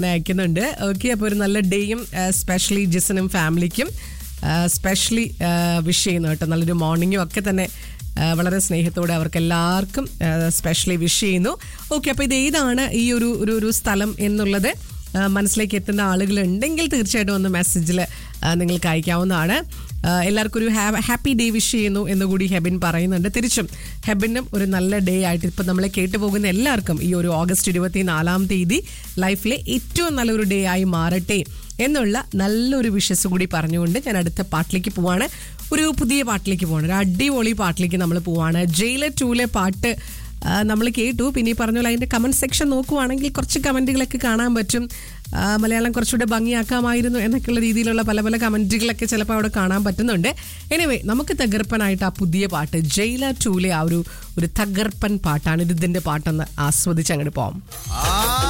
അയക്കുന്നുണ്ട് ഓക്കെ അപ്പോൾ ഒരു നല്ല ഡേയും സ്പെഷ്യലി ജിസനും ഫാമിലിക്കും സ്പെഷ്യലി വിഷ് ചെയ്യുന്നു കേട്ടോ നല്ലൊരു മോർണിംഗും ഒക്കെ തന്നെ ആ, വളരെ സ്നേഹത്തോടെ അവർക്ക് എല്ലാവർക്കും സ്പെഷ്യലി വിഷ് ചെയ്യുന്നു ഓക്കെ അപ്പോൾ ഇത് ഏതാണ് ഈ ഒരു ഒരു ഒരു സ്ഥലം എന്നുള്ളത് ആ, മനസ്സിലേക്ക് എത്തുന്ന ആളുകൾ ഉണ്ടെങ്കിൽ തീർച്ചയായിട്ടും ഒന്ന് മെസ്സേജിൽ നിങ്ങൾക്ക് അയക്കാവുന്നതാണ് ആ, എല്ലാവർക്കും ഒരു ഹാപ്പി ഡേ വിഷ് ചെയ്യുന്നു എന്ന് കൂടി ഹെബിൻ പറയുന്നുണ്ട് തിരിച്ചും ഹെബിനും ഒരു നല്ല ഡേ ആയിട്ട് ഇപ്പം നമ്മളെ കേട്ടുപോകുന്ന എല്ലാവർക്കും ഈ ഒരു ഓഗസ്റ്റ് ഇരുപത്തി നാലാം തീയതി ലൈഫിലെ ഏറ്റവും നല്ലൊരു ഡേ ആയി മാറട്ടെ എന്നുള്ള നല്ലൊരു വിഷസ് കൂടി പറഞ്ഞുകൊണ്ട് ഞാൻ അടുത്ത പാട്ടിലേക്ക് പോവാണ് ഒരു പുതിയ പാട്ടിലേക്ക് പോവാണ് ഒരു അടിപൊളി പാട്ടിലേക്ക് നമ്മൾ പോവാണ് ജയിലെ ടൂലെ പാട്ട് നമ്മൾ കേട്ടു പിന്നെ ഈ പറഞ്ഞ പോലെ അതിൻ്റെ കമൻറ്റ് സെക്ഷൻ നോക്കുവാണെങ്കിൽ കുറച്ച് കമൻറ്റുകളൊക്കെ കാണാൻ പറ്റും ആ, മലയാളം കുറച്ചുകൂടെ ഭംഗിയാക്കാമായിരുന്നു എന്നൊക്കെയുള്ള രീതിയിലുള്ള പല പല കമൻറ്റുകളൊക്കെ ചിലപ്പോൾ അവിടെ കാണാൻ പറ്റുന്നുണ്ട് എനിവേ നമുക്ക് തകർപ്പനായിട്ട് ആ പുതിയ പാട്ട് ജയില ടൂലെ ആ ഒരു ഒരു തകർപ്പൻ പാട്ടാണ് ഇത് ഇതിൻ്റെ പാട്ടൊന്ന് ആസ്വദിച്ച് അങ്ങോട്ട് പോകാം ആ